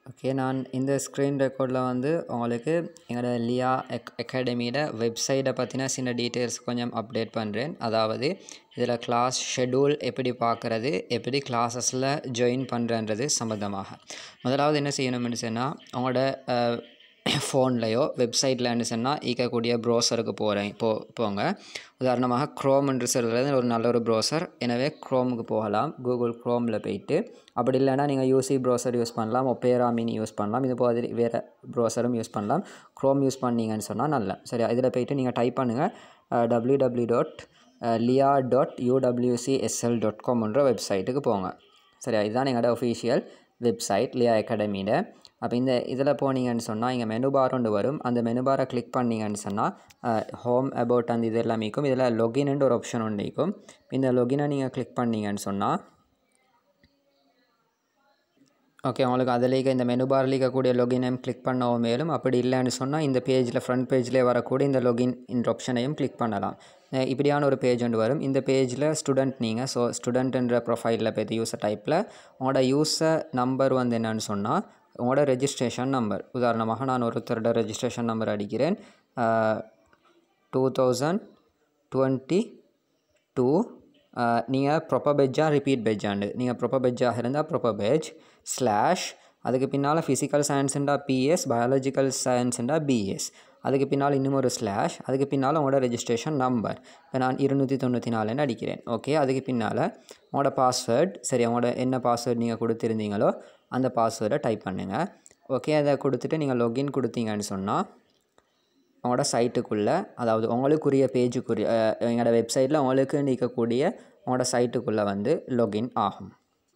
okay நான் இந்த screen ரெக்கார்டில் வந்து உங்களுக்கு எங்களோட லியா எக் அகாடமியோட வெப்சைட்டை பற்றின சின்ன டீட்டெயில்ஸ் கொஞ்சம் அப்டேட் பண்ணுறேன் அதாவது இதில் கிளாஸ் ஷெடியூல் எப்படி பார்க்குறது எப்படி கிளாஸஸில் ஜாயின் பண்ணுறன்றது சம்மந்தமாக முதலாவது என்ன செய்யணும்னு சொன்னால் உங்களோட ஃபோன்லேயோ வெப்சைட்லன்னு சொன்னால் ஈக்கக்கூடிய ப்ரௌசருக்கு போகிறேன் போ போங்க உதாரணமாக க்ரோம் என்று சொல்கிறது ஒரு நல்ல ஒரு ப்ரௌசர் எனவே க்ரோமுக்கு போகலாம் கூகுள் க்ரோமில் போயிட்டு அப்படி இல்லைன்னா நீங்கள் யூசி ப்ரௌசர் யூஸ் பண்ணலாம் ஒப்பேரா மினி யூஸ் பண்ணலாம் இது மாதிரி வேறு ப்ரௌசரும் யூஸ் பண்ணலாம் க்ரோம் யூஸ் பண்ணீங்கன்னு சொன்னால் நல்ல சரி இதில் போயிட்டு நீங்கள் டைப் பண்ணுங்கள் டபிள்யூ டபிள்யூ டாட் லியா டாட் யூடபிள்யூசிஎஸ்எல் டாட் காம்ன்ற வெப்சைட்டுக்கு போங்க சரியா இதுதான் எங்களோட ஒஃபிஷியல் வெப்சைட் லியா அகாடமியில் அப்போ இந்த இதில் போனீங்கன்னு சொன்னால் இங்கே மெனு பார் ஒன்று வரும் அந்த மெனு பாரை கிளிக் பண்ணிங்கன்னு சொன்னால் ஹோம் அபவுட் அந்த இது எல்லாமே இருக்கும் இதில் லொகின்னு ஒரு ஆப்ஷன் ஒன்று இருக்கும் இந்த லொகினை நீங்கள் கிளிக் பண்ணிங்கன்னு சொன்னால் ஓகே உங்களுக்கு அதில் இந்த மெனு பாரில் இருக்கக்கூடிய லொகினையும் கிளிக் பண்ணவும் மேலும் அப்படி இல்லைன்னு சொன்னால் இந்த பேஜில் ஃப்ரண்ட் பேஜ்லேயே வரக்கூடிய இந்த லொகின் இந்த ஆப்ஷனையும் கிளிக் பண்ணலாம் இப்படியான ஒரு பேஜ் ஒன்று வரும் இந்த பேஜில் ஸ்டூடெண்ட் நீங்கள் ஸோ ஸ்டூடெண்ட்ன்ற ப்ரொஃபைலில் போய்த்து யூசர் டைப்பில் உங்களோட யூசர் நம்பர் வந்து என்னன்னு சொன்னால் உங்களோட ரெஜிஸ்ட்ரேஷன் நம்பர் உதாரணமாக நான் ஒருத்தரோட ரெஜிஸ்ட்ரேஷன் நம்பர் அடிக்கிறேன் டூ தௌசண்ட் டுவெண்ட்டி டூ நீங்கள் ப்ரொப்பர் பெஜ்ஜாக ரிப்பீட் பெஜ்ஜாண்டு நீங்கள் ப்ரொப்பர் பெஜ்ஜாக இருந்தால் ப்ரொப்பர் பெஜ் ஸ்லாஷ் அதுக்கு பின்னால் ஃபிசிக்கல் சயின்ஸுண்டா பிஎஸ் பயாலஜிக்கல் சயின்ஸுண்டா பிஎஸ் அதுக்கு பின்னால் இன்னும் ஒரு ஸ்லாஷ் அதுக்கு பின்னால் உங்களோட ரெஜிஸ்ட்ரேஷன் நம்பர் இப்போ நான் இருநூற்றி தொண்ணூற்றி நாலுன்னு அடிக்கிறேன் ஓகே அதுக்கு பின்னால் உங்களோட பாஸ்வேர்ட் சரி உங்களோட என்ன பாஸ்வேர்ட் நீங்கள் கொடுத்துருந்தீங்களோ அந்த பாஸ்வேர்டை டைப் பண்ணுங்கள் ஓகே அதை கொடுத்துட்டு நீங்கள் லொகின் கொடுத்தீங்கன்னு சொன்னால் உங்களோட சைட்டுக்குள்ளே அதாவது உங்களுக்குரிய பேஜுக்குரிய எங்களோட வெப்சைட்டில் உங்களுக்கு நிற்கக்கூடிய உங்களோட சைட்டுக்குள்ளே வந்து லொகின் ஆகும்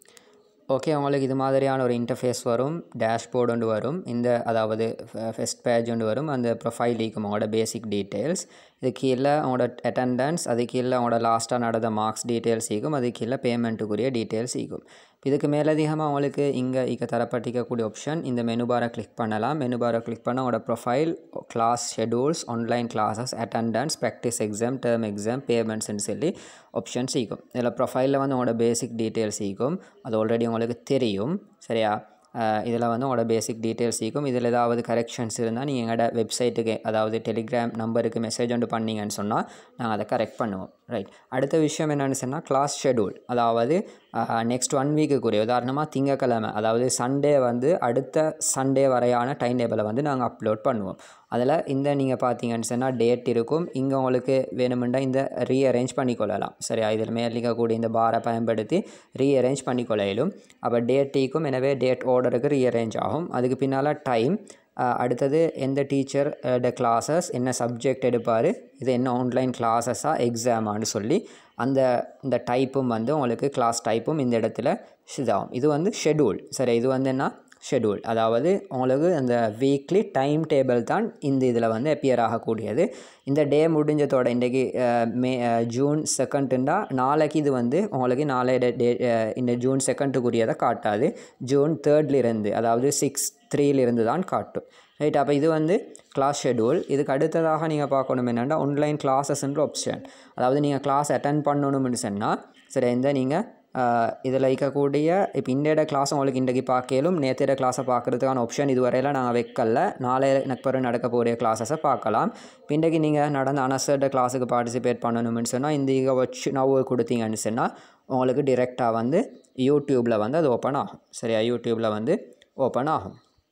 ஓகே உங்களுக்கு இது மாதிரியான ஒரு இன்டர்ஃபேஸ் வரும் டேஷ்போர்டு ஒன்று வரும் இந்த அதாவது ஃபஸ்ட் பேஜ் ஒன்று வரும் அந்த ப்ரொஃபைல் இருக்கும் உங்களோட பேசிக் டீட்டெயில்ஸ் இது கீழே உங்களோட அட்டண்டன்ஸ் அது கீழே உங்களோட லாஸ்ட்டாக நடந்த மார்க்ஸ் டீட்டெயில்ஸ் இருக்கும் அது கீழே பேமெண்ட்டுக்குரிய டீட்டெயில்ஸ் இருக்கும் இதுக்கு மேலதிகமாக உங்களுக்கு இங்கே இங்கே தரப்பட்டிருக்கக்கூடிய ஆப்ஷன் இந்த மெனு பாரை கிளிக் பண்ணலாம் மெனு பாரை கிளிக் பண்ண உங்களோட profile class schedules online classes attendance practice exam term exam பேமெண்ட்ஸ்னு சொல்லி ஆப்ஷன்ஸ் இருக்கும் இதில் ப்ரொஃபைலில் வந்து உங்களோட பேசிக் டீட்டெயில்ஸ் இருக்கும் அது ஆல்ரெடி உங்களுக்கு தெரியும் சரியா இதில் வந்து உங்களோட பேசிக் டீட்டெயில்ஸ் இருக்கும் இதில் ஏதாவது கரெக்ஷன்ஸ் இருந்தால் நீங்கள் எங்களோட வெப்சைட்டுக்கு அதாவது டெலிகிராம் நம்பருக்கு மெசேஜ் ஒன்று பண்ணிங்கன்னு சொன்னால் நாங்கள் அதை கரெக்ட் பண்ணுவோம் ரைட் அடுத்த விஷயம் என்னென்னு சொன்னால் கிளாஸ் ஷெடியூல் அதாவது நெக்ஸ்ட் ஒன் வீக்குக்குரிய உதாரணமாக திங்கக்கிழமை அதாவது சண்டே வந்து அடுத்த சண்டே வரையான டைம் டேபிளை வந்து நாங்கள் அப்லோட் பண்ணுவோம் அதில் இந்த நீங்கள் பார்த்தீங்கன்னு சொன்னால் டேட் இருக்கும் இங்கே உங்களுக்கு வேணுமெண்டா இந்த ரீஅரேஞ்ச் பண்ணிக்கொள்ளலாம் சரியா இதில் மேலிக்கக்கூடிய இந்த பாரை பயன்படுத்தி ரீஅரேஞ்ச் பண்ணிக்கொள்ளையிலும் அப்போ டேட்டிக்கும் எனவே டேட் ஆர்டருக்கு ரீஅரேஞ்ச் ஆகும் அதுக்கு பின்னால் டைம் அடுத்தது எந்த டீச்சர் கிளாஸஸ் என்ன சப்ஜெக்ட் எடுப்பார் இது என்ன ஆன்லைன் கிளாஸஸாக எக்ஸாமான்னு சொல்லி அந்த இந்த டைப்பும் வந்து உங்களுக்கு கிளாஸ் டைப்பும் இந்த இடத்துல இதாகும் இது வந்து ஷெடியூல் சரி இது வந்து என்ன ஷெடியூல் அதாவது உங்களுக்கு அந்த வீக்லி டைம் டேபிள் தான் இந்த இதில் வந்து அப்பியர் ஆகக்கூடியது இந்த டே முடிஞ்சதோட இன்றைக்கி மே ஜூன் செகண்டுண்டா நாளைக்கு இது வந்து உங்களுக்கு நாளைய டே இந்த ஜூன் செகண்டுக்குரியதை காட்டாது ஜூன் தேர்ட்லேருந்து அதாவது சிக்ஸ் த்ரீலேருந்து தான் காட்டும் ரைட் அப்போ இது வந்து கிளாஸ் ஷெடியூல் இதுக்கு அடுத்ததாக நீங்கள் பார்க்கணும் என்னென்னா ஆன்லைன் கிளாஸஸ்ன்ற ஆப்ஷன் அதாவது நீங்கள் கிளாஸ் அட்டன் பண்ணணும்னு சொன்னால் சரி இந்த நீங்கள் இதில் இருக்கக்கூடிய இப்போ இன்றைய கிளாஸ் உங்களுக்கு இன்றைக்கு பார்க்கலும் நேற்றைய கிளாஸை பார்க்குறதுக்கான ஆப்ஷன் இதுவரையில் நாங்கள் வைக்கல நாளைய எனக்கு பிறகு நடக்க போகிற கிளாஸஸை பார்க்கலாம் இப்போ இன்றைக்கு நீங்கள் நடந்த அனசர்ட கிளாஸுக்கு பார்ட்டிசிபேட் பண்ணணும்னு சொன்னால் இந்த இங்கே வச்சு நவ்வு கொடுத்தீங்கன்னு சொன்னால் உங்களுக்கு டிரெக்டாக வந்து யூடியூப்பில் வந்து அது ஓப்பன் ஆகும் சரியா யூடியூப்பில் வந்து ஓப்பன் ஆகும்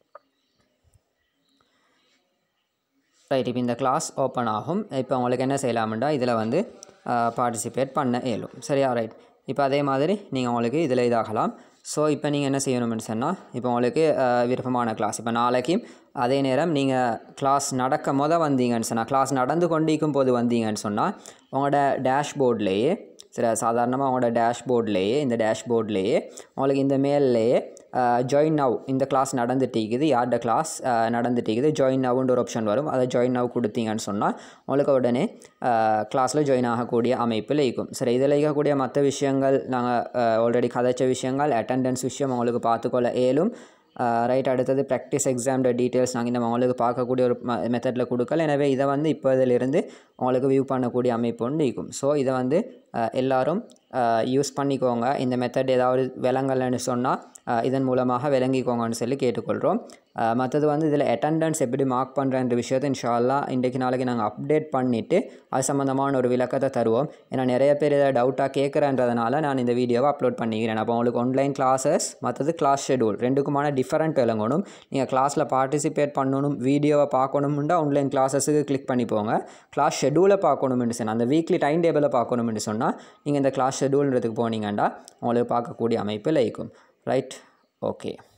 ரைட் இப்போ இந்த கிளாஸ் ஓப்பன் ஆகும் இப்போ உங்களுக்கு என்ன செய்யலாம்டா இதில் வந்து பார்ட்டிசிபேட் பண்ண இயலும் சரியா ரைட் இப்போ அதே மாதிரி நீங்கள் உங்களுக்கு இதில் இதாகலாம் ஸோ இப்போ நீங்கள் என்ன செய்யணும்னு சொன்னால் இப்போ உங்களுக்கு விருப்பமான கிளாஸ் இப்போ நாளைக்கு அதே நேரம் நீங்கள் கிளாஸ் நடக்க மொத வந்தீங்கன்னு சொன்னால் கிளாஸ் நடந்து கொண்டிருக்கும் போது வந்தீங்கன்னு சொன்னால் உங்களோட டேஷ்போர்ட்லேயே சரி சாதாரணமாக உங்களோட டேஷ்போர்ட்லேயே இந்த டேஷ்போர்ட்லேயே உங்களுக்கு இந்த மேல்லையே ஜாயின் நவ் இந்த கிளாஸ் நடந்துட்டு யார்ட கிளாஸ் நடந்துட்டு ஜாயின் நவ்ன்ற ஒரு ஆப்ஷன் வரும் அதை ஜாயின் நவ் கொடுத்தீங்கன்னு சொன்னால் உங்களுக்கு உடனே கிளாஸில் ஜாயின் ஆகக்கூடிய அமைப்பில் இருக்கும் சரி இதில் இருக்கக்கூடிய மற்ற விஷயங்கள் நாங்கள் ஆல்ரெடி கதைச்ச விஷயங்கள் அட்டண்டன்ஸ் விஷயம் உங்களுக்கு பார்த்துக்கொள்ள ஏலும் ரைட் அடுத்தது ப்ராக்டிஸ் எக்ஸாம்ட டீட்டெயில்ஸ் நாங்கள் இந்த உங்களுக்கு பார்க்கக்கூடிய ஒரு மெத்தடில் கொடுக்கல எனவே இதை வந்து இப்போ இதிலிருந்து உங்களுக்கு வியூ பண்ணக்கூடிய அமைப்பு ஒன்று இருக்கும் ஸோ இதை வந்து எல்லோரும் யூஸ் பண்ணிக்கோங்க இந்த மெத்தட் ஏதாவது விலங்கல்னு சொன்னால் அஹ், இதன் மூலமாக விளங்கிக்கோங்கன்னு சொல்லி கேட்டுக்கொள்கிறோம் மற்றது வந்து இதில் அட்டண்டன்ஸ் எப்படி மார்க் பண்ணுறன்ற விஷயத்தை இன்ஷால்லா இன்றைக்கு நாளைக்கு நாங்கள் அப்டேட் பண்ணிவிட்டு அது சம்மந்தமான ஒரு விளக்கத்தை தருவோம் ஏன்னா நிறைய பேர் இதை டவுட்டாக கேட்குறன்றதுனால நான் இந்த வீடியோவை அப்லோட் பண்ணிக்கிறேன் அப்போ உங்களுக்கு ஆன்லைன் கிளாஸஸ் மற்றது கிளாஸ் ஷெடியூல் ரெண்டுக்குமான டிஃபரெண்ட் விளங்கணும் நீங்கள் கிளாஸில் பார்ட்டிசிபேட் பண்ணணும் வீடியோவை பார்க்கணும்னா ஆன்லைன் கிளாஸஸுக்கு கிளிக் பண்ணி போங்க கிளாஸ் ஷெடியூலை பார்க்கணும்னு சொன்னால் அந்த வீக்லி டைம் டேபிளை பார்க்கணும்னு சொன்னால் நீங்கள் இந்த கிளாஸ் ஷெடியூல்ன்றதுக்கு போனீங்கன்னா உங்களுக்கு பார்க்கக்கூடிய அமைப்பில் இருக்கும் ரைட் ஓகே